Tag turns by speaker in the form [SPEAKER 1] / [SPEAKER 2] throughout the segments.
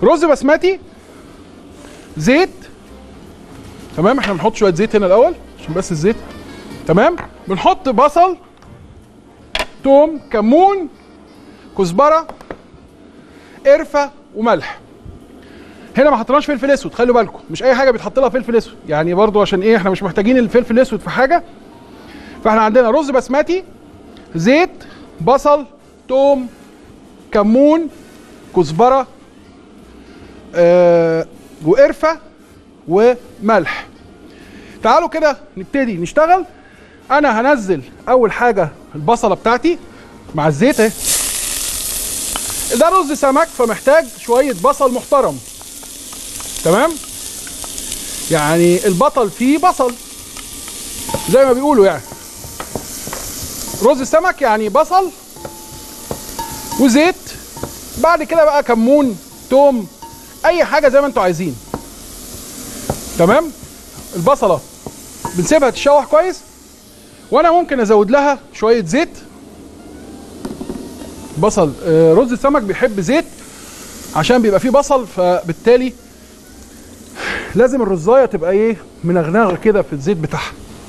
[SPEAKER 1] رز بسمتي زيت تمام احنا بنحط شويه زيت هنا الاول عشان بس الزيت تمام بنحط بصل توم كمون كزبره قرفه وملح هنا ما حطيناش فلفل اسود خلوا بالكم مش اي حاجه بيتحط لها فلفل اسود يعني برضو عشان ايه احنا مش محتاجين الفلفل الاسود في حاجه فاحنا عندنا رز بسمتي زيت بصل توم كمون كزبره آه وقرفه وملح تعالوا كده نبتدي نشتغل انا هنزل اول حاجه البصله بتاعتي مع الزيت اهي ده رز سمك فمحتاج شويه بصل محترم تمام يعني البطل فيه بصل زي ما بيقولوا يعني رز السمك يعني بصل وزيت بعد كده بقى كمون توم اي حاجه زي ما انتوا عايزين تمام البصله بنسيبها تتشوح كويس وانا ممكن ازود لها شويه زيت بصل آه، رز السمك بيحب زيت عشان بيبقى فيه بصل فبالتالي لازم الرزايه تبقى ايه منغنغه كده في الزيت بتاعها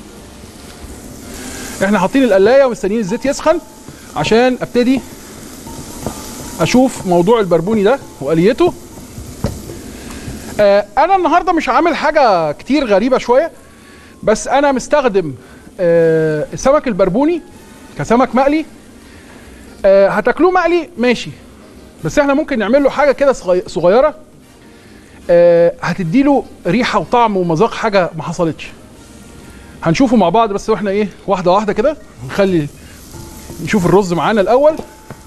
[SPEAKER 1] احنا حاطين القلايه ومستنيين الزيت يسخن عشان ابتدي اشوف موضوع البربوني ده واليته آه انا النهارده مش عامل حاجه كتير غريبه شويه بس انا مستخدم آه السمك البربوني كسمك مقلي آه هتاكلوه مقلي ماشي بس احنا ممكن نعمل له حاجه كده صغي- صغيره آه هتديله ريحه وطعم ومذاق حاجه ما حصلتش هنشوفه مع بعض بس واحنا ايه واحده واحده كده نخلي نشوف الرز معانا الاول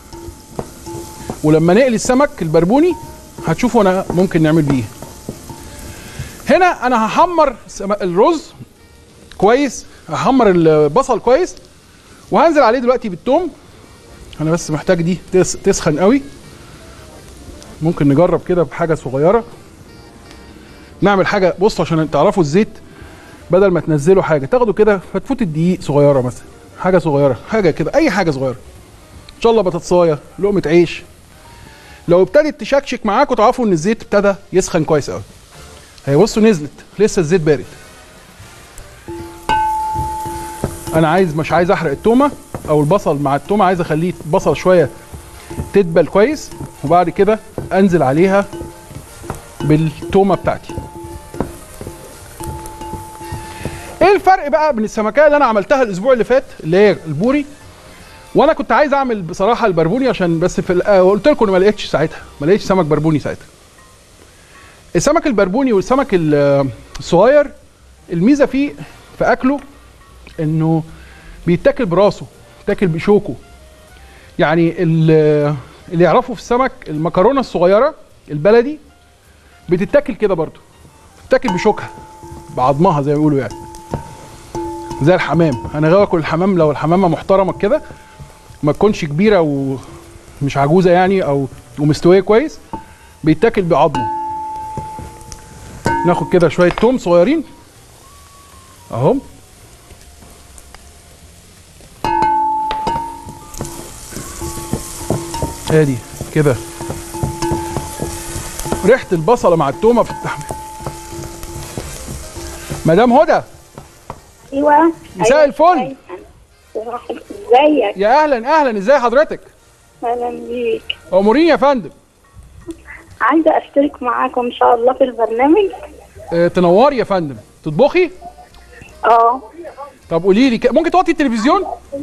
[SPEAKER 1] ولما نقلي السمك البربوني هتشوفوا انا ممكن نعمل بيه هنا انا هحمر سم- الرز كويس هحمر البصل كويس وهنزل عليه دلوقتي بالثوم انا بس محتاج دي تس- تسخن قوي ممكن نجرب كده بحاجه صغيره نعمل حاجه بصوا عشان تعرفوا الزيت بدل ما تنزلوا حاجه تاخدوا كده فتفوت الدقيق صغيره مثلا حاجه صغيره حاجه كده اي حاجه صغيره ان شاء الله بطاطسايه لقمه عيش لو ابتدت تشكشك معاكم تعرفوا ان الزيت ابتدى يسخن كويس قوي هي بصوا نزلت لسه الزيت بارد انا عايز مش عايز احرق التومه او البصل مع التومه عايز اخليه البصل شويه تدبل كويس وبعد كده انزل عليها بالتومه بتاعتي ايه الفرق بقى بين السمكيه اللي انا عملتها الاسبوع اللي فات اللي هي البوري وانا كنت عايز اعمل بصراحه البربوني عشان بس في ال- آه، قلت لكم إن ما لقيتش ساعتها ما لقيتش سمك بربوني ساعتها السمك البربوني والسمك ال- آه، الصغير الميزه فيه في اكله انه بيتاكل براسه بيتاكل بشوكه يعني ال- اللي يعرفوا في السمك المكرونه الصغيره البلدي بتتاكل كده برضو بتتاكل بشوكها بعظمها زي ما بيقولوا يعني زي الحمام انا غاوي اكل الحمام لو الحمامه محترمه كده ما تكونش كبيره ومش عجوزه يعني او ومستويه كويس بيتاكل بعظمه ناخد كده شويه توم صغيرين اهم ادي كده ريحه البصله مع التومه في التحمير مدام هدى
[SPEAKER 2] ايوه
[SPEAKER 1] مساء
[SPEAKER 2] أيوة.
[SPEAKER 1] الفل.
[SPEAKER 2] ازيك
[SPEAKER 1] يا اهلا اهلا ازاي حضرتك
[SPEAKER 2] اهلا بيك
[SPEAKER 1] امورين يا فندم
[SPEAKER 2] عايزه اشترك معاكم ان شاء الله في البرنامج
[SPEAKER 1] اه تنوري يا فندم تطبخي
[SPEAKER 2] اه
[SPEAKER 1] طب قولي لي ك- ممكن توطي التلفزيون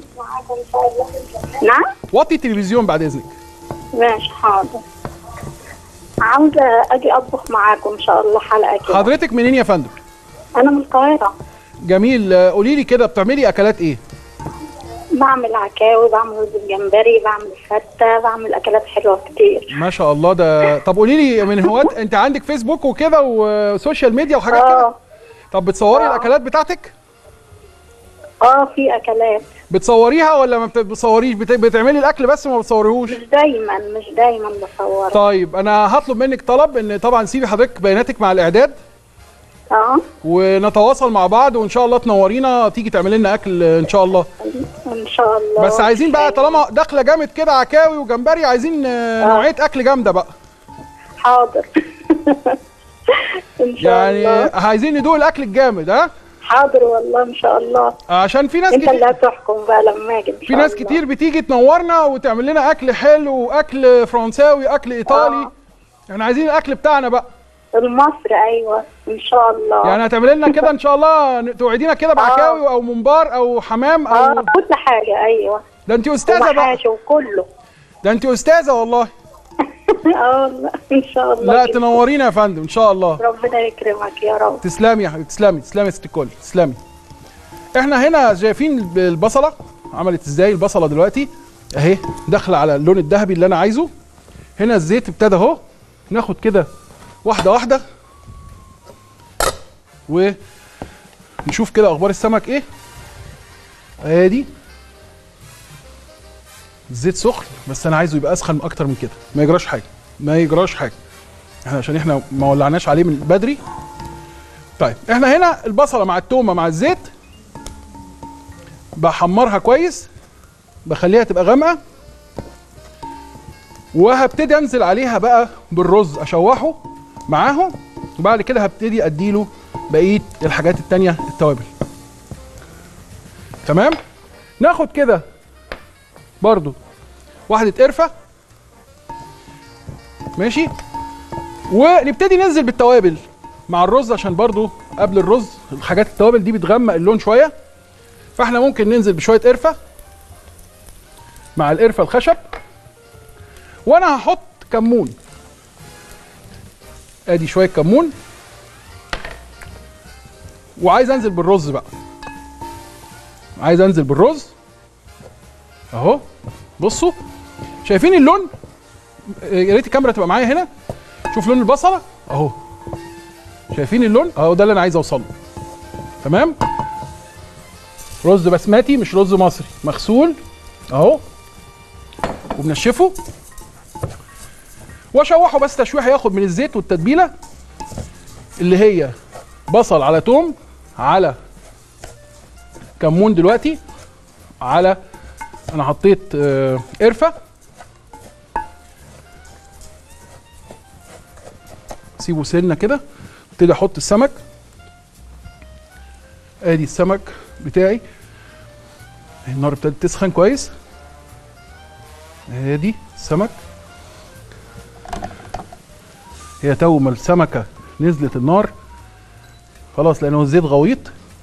[SPEAKER 2] نعم
[SPEAKER 1] وطي التلفزيون بعد اذنك
[SPEAKER 2] ماشي حاضر عاوزه اجي اطبخ معاكم ان شاء الله حلقه كده
[SPEAKER 1] حضرتك منين يا فندم
[SPEAKER 2] انا من القاهره
[SPEAKER 1] جميل اه، قولي لي كده بتعملي اكلات ايه
[SPEAKER 2] بعمل عكاوي بعمل رز الجمبري بعمل فته بعمل اكلات حلوه كتير
[SPEAKER 1] ما شاء الله ده طب قولي لي من هواة انت عندك فيسبوك وكده وسوشيال ميديا وحاجات كده
[SPEAKER 2] اه
[SPEAKER 1] طب بتصوري
[SPEAKER 2] آه.
[SPEAKER 1] الاكلات بتاعتك
[SPEAKER 2] اه في اكلات
[SPEAKER 1] بتصوريها ولا ما بتصوريش بت- بتعملي الاكل بس ما بتصوريهوش
[SPEAKER 2] مش دايما مش دايما بصور
[SPEAKER 1] طيب انا هطلب منك طلب ان طبعا سيبي حضرتك بياناتك مع الاعداد
[SPEAKER 2] اه
[SPEAKER 1] ونتواصل مع بعض وان شاء الله تنورينا تيجي تعملي لنا اكل ان شاء الله
[SPEAKER 2] ان شاء الله
[SPEAKER 1] بس عايزين بقى طالما داخله جامد كده عكاوي وجمبري عايزين آه، نوعيه اكل جامده بقى
[SPEAKER 2] حاضر ان شاء
[SPEAKER 1] يعني
[SPEAKER 2] الله
[SPEAKER 1] عايزين ندوق الاكل الجامد ها
[SPEAKER 2] حاضر والله ان شاء الله
[SPEAKER 1] عشان في ناس
[SPEAKER 2] انت اللي
[SPEAKER 1] كتير
[SPEAKER 2] هتحكم بقى لما اجي ان شاء
[SPEAKER 1] في ناس
[SPEAKER 2] الله.
[SPEAKER 1] كتير بتيجي تنورنا وتعمل لنا اكل حلو واكل فرنساوي اكل ايطالي
[SPEAKER 2] آه.
[SPEAKER 1] احنا عايزين الاكل بتاعنا بقى
[SPEAKER 2] المصري ايوه ان شاء الله
[SPEAKER 1] يعني هتعمل لنا كده ان شاء الله ن- توعدينا كده بعكاوي او ممبار او حمام او
[SPEAKER 2] اه كل حاجه ايوه
[SPEAKER 1] ده انت استاذه بقى
[SPEAKER 2] ومحاشي وكله
[SPEAKER 1] ده انت استاذه والله
[SPEAKER 2] اه والله ان شاء الله
[SPEAKER 1] لا
[SPEAKER 2] جدا.
[SPEAKER 1] تنورينا يا فندم ان شاء الله
[SPEAKER 2] ربنا يكرمك يا رب
[SPEAKER 1] تسلمي يا حبيبتي تسلمي تسلمي يا ست الكل تسلمي احنا هنا شايفين البصله عملت ازاي البصله دلوقتي اهي داخله على اللون الذهبي اللي انا عايزه هنا الزيت ابتدى اهو ناخد كده واحده واحده ونشوف كده اخبار السمك ايه ادي الزيت سخن بس انا عايزه يبقى اسخن اكتر من كده ما يجراش حاجه ما يجراش حاجه احنا عشان احنا ما ولعناش عليه من بدري طيب احنا هنا البصله مع التومه مع الزيت بحمرها كويس بخليها تبقى غامقه وهبتدي انزل عليها بقى بالرز اشوحه معاهم وبعد كده هبتدي اديله بقيه الحاجات التانية التوابل تمام ناخد كده برضو واحدة قرفة ماشي ونبتدي ننزل بالتوابل مع الرز عشان برضو قبل الرز الحاجات التوابل دي بتغمق اللون شويه فاحنا ممكن ننزل بشويه قرفه مع القرفه الخشب وانا هحط كمون ادي شويه كمون وعايز انزل بالرز بقى عايز انزل بالرز اهو بصوا شايفين اللون يا ريت الكاميرا تبقى معايا هنا شوف لون البصله اهو شايفين اللون اهو ده اللي انا عايز اوصله تمام رز بسمتي مش رز مصري مغسول اهو وبنشفه واشوحه بس تشويح ياخد من الزيت والتتبيله اللي هي بصل على توم على كمون دلوقتي على انا حطيت آه، قرفه سيبه سنه كده ابتدي احط السمك ادي السمك بتاعي النار ابتدت تسخن كويس ادي السمك هي تو ما السمكه نزلت النار خلاص لانه الزيت غويط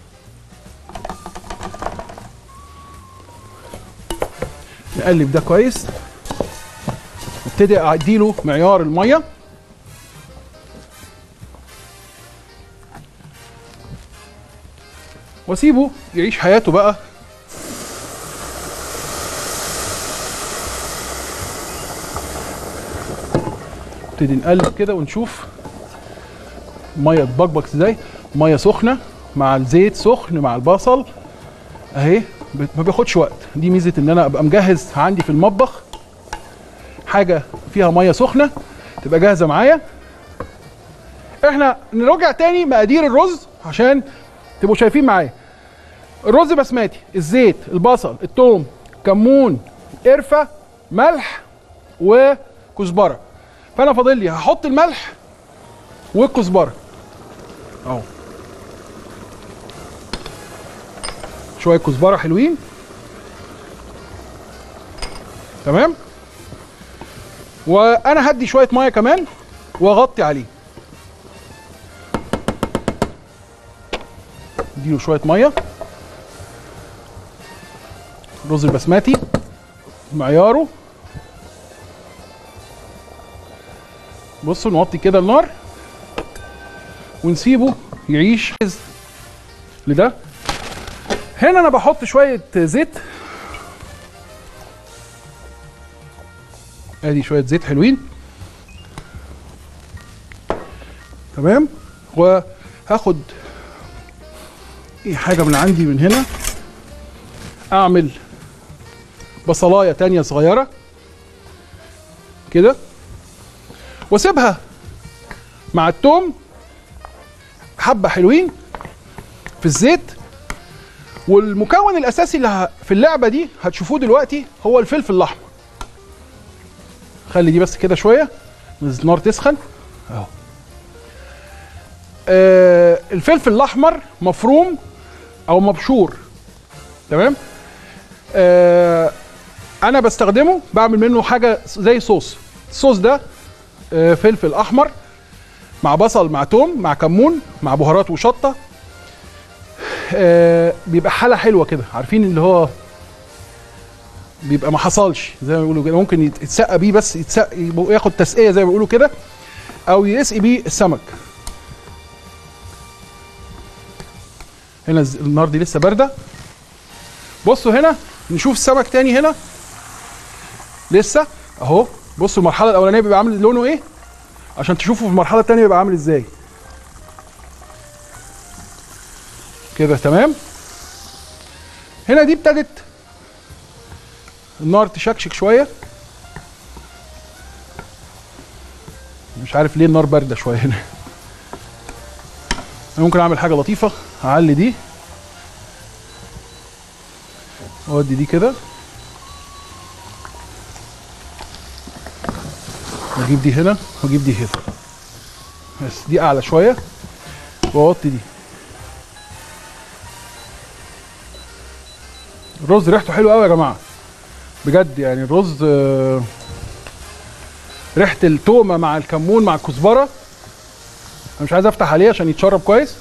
[SPEAKER 1] نقلب ده كويس ابتدي اديله معيار الميه واسيبه يعيش حياته بقى نبتدي نقلب كده ونشوف الميه تبقبق ازاي ميه سخنه مع الزيت سخن مع البصل اهي بت- ما بياخدش وقت دي ميزه ان انا ابقى مجهز عندي في المطبخ حاجه فيها ميه سخنه تبقى جاهزه معايا احنا نرجع تاني مقادير الرز عشان تبقوا شايفين معايا الرز بسماتي الزيت البصل الثوم كمون قرفه ملح وكزبره فانا فاضل لي هحط الملح والكزبره اهو شويه كزبره حلوين تمام وانا هدي شويه ميه كمان واغطي عليه اديله شويه ميه الرز البسمتي معياره بصوا نوطي كده النار ونسيبه يعيش لده هنا انا بحط شويه زيت ادي شويه زيت حلوين تمام وهاخد ايه حاجه من عندي من هنا اعمل بصلايه تانية صغيره كده واسيبها مع التوم حبه حلوين في الزيت والمكون الاساسي اللي ه- في اللعبه دي هتشوفوه دلوقتي هو الفلفل الاحمر خلي دي بس كده شويه النار تسخن اهو آه الفلفل الاحمر مفروم او مبشور تمام آه انا بستخدمه بعمل منه حاجه زي صوص الصوص ده آه فلفل احمر مع بصل مع توم مع كمون مع بهارات وشطه آه بيبقى حاله حلوه كده عارفين اللي هو بيبقى ما حصلش زي ما بيقولوا كده ممكن يت- يتسقى بيه بس يتسقى يبقى- ياخد تسقيه زي ما بيقولوا كده او يسقي بيه السمك هنا الز- النار دي لسه بارده بصوا هنا نشوف السمك تاني هنا لسه اهو بصوا المرحله الاولانيه بيبقى عامل لونه ايه عشان تشوفوا في المرحله التانيه بيبقى عامل ازاي كده تمام هنا دي ابتدت النار تشكشك شويه مش عارف ليه النار بارده شويه هنا أنا ممكن اعمل حاجه لطيفه اعلي دي اودي دي كده واجيب دي هنا واجيب دي هنا بس دي اعلى شويه واوطي دي الرز ريحته حلوه قوي يا جماعه بجد يعني الرز آه، ريحه التومه مع الكمون مع الكزبره انا مش عايز افتح عليه عشان يتشرب كويس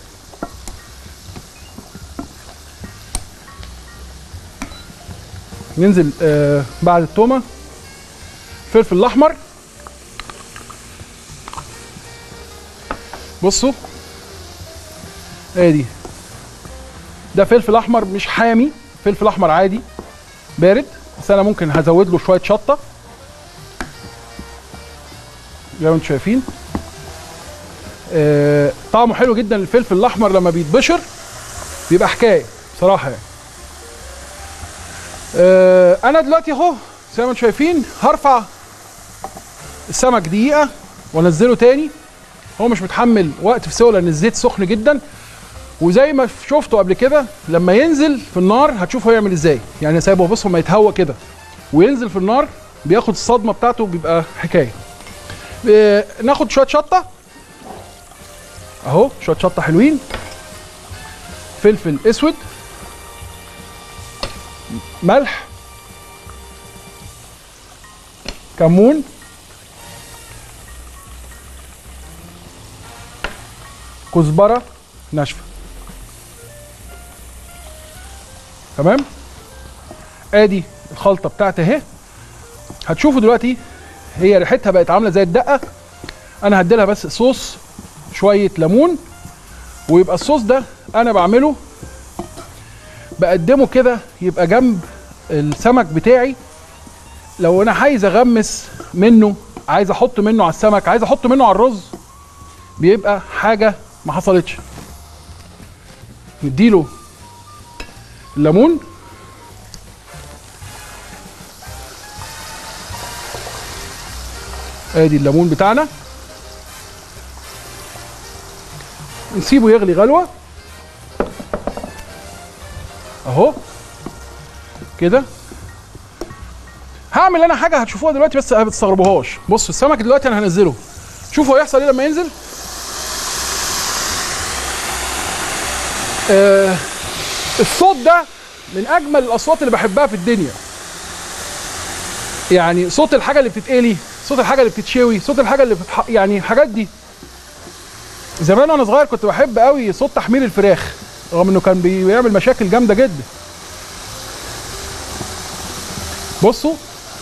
[SPEAKER 1] ننزل آه بعد التومه الفلفل الاحمر بصوا ادي ده فلفل احمر مش حامي فلفل احمر عادي بارد بس انا ممكن هزود له شويه شطه زي ما انتم شايفين آه طعمه حلو جدا الفلفل الاحمر لما بيتبشر بيبقى حكايه بصراحه يعني آه انا دلوقتي اهو زي ما انتم شايفين هرفع السمك دقيقه وانزله تاني هو مش متحمل وقت في سوا لان الزيت سخن جدا وزي ما شفتوا قبل كده لما ينزل في النار هتشوفوا هيعمل ازاي يعني سايبه بص ما يتهوى كده وينزل في النار بياخد الصدمه بتاعته بيبقى حكايه آه، ناخد شويه شطه اهو شويه شطه حلوين فلفل اسود ملح كمون كزبره ناشفه تمام ادي الخلطه بتاعتي اهي هتشوفوا دلوقتي هي ريحتها بقت عامله زي الدقه انا هديلها بس صوص شويه ليمون ويبقى الصوص ده انا بعمله بقدمه كده يبقى جنب السمك بتاعي لو انا عايز اغمس منه عايز احط منه على السمك عايز احط منه على الرز بيبقى حاجه ما حصلتش نديله الليمون ادي الليمون بتاعنا نسيبه يغلي غلوه اهو كده هعمل انا حاجه هتشوفوها دلوقتي بس ما بتستغربوهاش بصوا السمك دلوقتي انا هنزله شوفوا هيحصل ايه لما ينزل آه الصوت ده من اجمل الاصوات اللي بحبها في الدنيا يعني صوت الحاجه اللي بتتقلي صوت الحاجه اللي بتتشوي صوت الحاجه اللي بتتح... يعني الحاجات دي زمان وانا صغير كنت بحب قوي صوت تحمير الفراخ رغم انه كان بيعمل مشاكل جامده جدا بصوا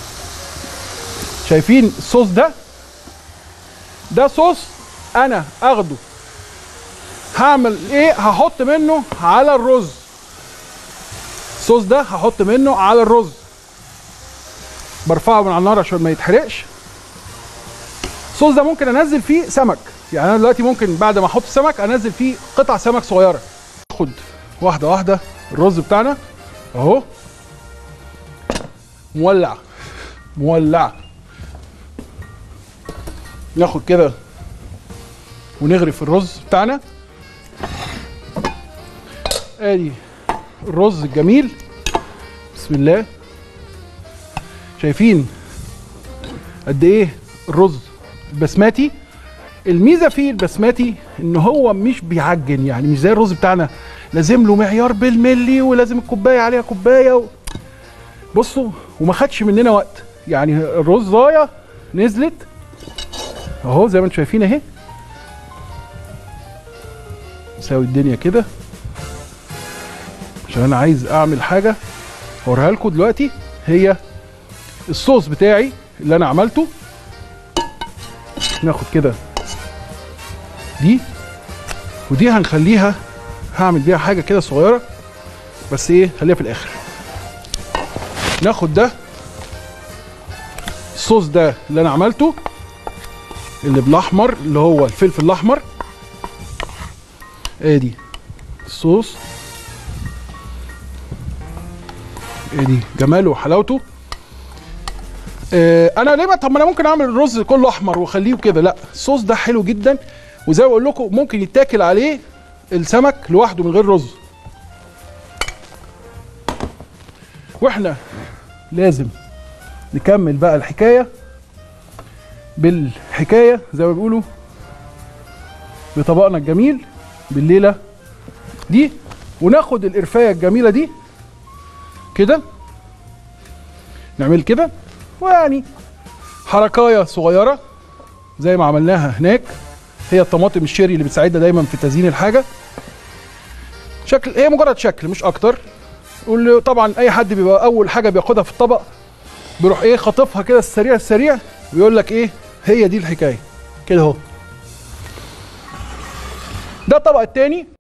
[SPEAKER 1] شايفين الصوص ده ده صوص انا اخده هعمل ايه هحط منه على الرز الصوص ده هحط منه على الرز برفعه من على النار عشان ما يتحرقش الصوص ده ممكن انزل فيه سمك يعني انا دلوقتي ممكن بعد ما احط سمك انزل فيه قطع سمك صغيره اخد واحده واحده الرز بتاعنا اهو مولع مولع ناخد كده ونغرف الرز بتاعنا ادي الرز الجميل بسم الله شايفين قد ايه الرز البسماتي الميزه فيه البسماتي ان هو مش بيعجن يعني مش زي الرز بتاعنا لازم له معيار بالملي ولازم الكوبايه عليها كوبايه و... بصوا وما خدش مننا وقت يعني الرزايه نزلت اهو زي ما انتم شايفين اهي نساوي الدنيا كده عشان انا عايز اعمل حاجه هوريها لكم دلوقتي هي الصوص بتاعي اللي انا عملته ناخد كده دي ودي هنخليها هعمل بيها حاجه كده صغيره بس ايه خليها في الاخر ناخد ده الصوص ده اللي انا عملته اللي بالاحمر اللي هو الفلفل الاحمر ادي الصوص ادي جماله وحلاوته آه انا ليه بقى طب ما انا ممكن اعمل الرز كله احمر واخليه كده لا الصوص ده حلو جدا وزي ما بقول لكم ممكن يتاكل عليه السمك لوحده من غير رز واحنا لازم نكمل بقى الحكايه بالحكايه زي ما بيقولوا بطبقنا الجميل بالليله دي وناخد القرفايه الجميله دي كده نعمل كده ويعني حركايه صغيره زي ما عملناها هناك هي الطماطم الشيري اللي بتساعدنا دايما في تزيين الحاجه شكل هي مجرد شكل مش اكتر واللي طبعا اي حد بيبقى اول حاجه بياخدها في الطبق بيروح ايه خاطفها كده السريع السريع ويقول لك ايه هي دي الحكايه كده اهو ده الطبق التاني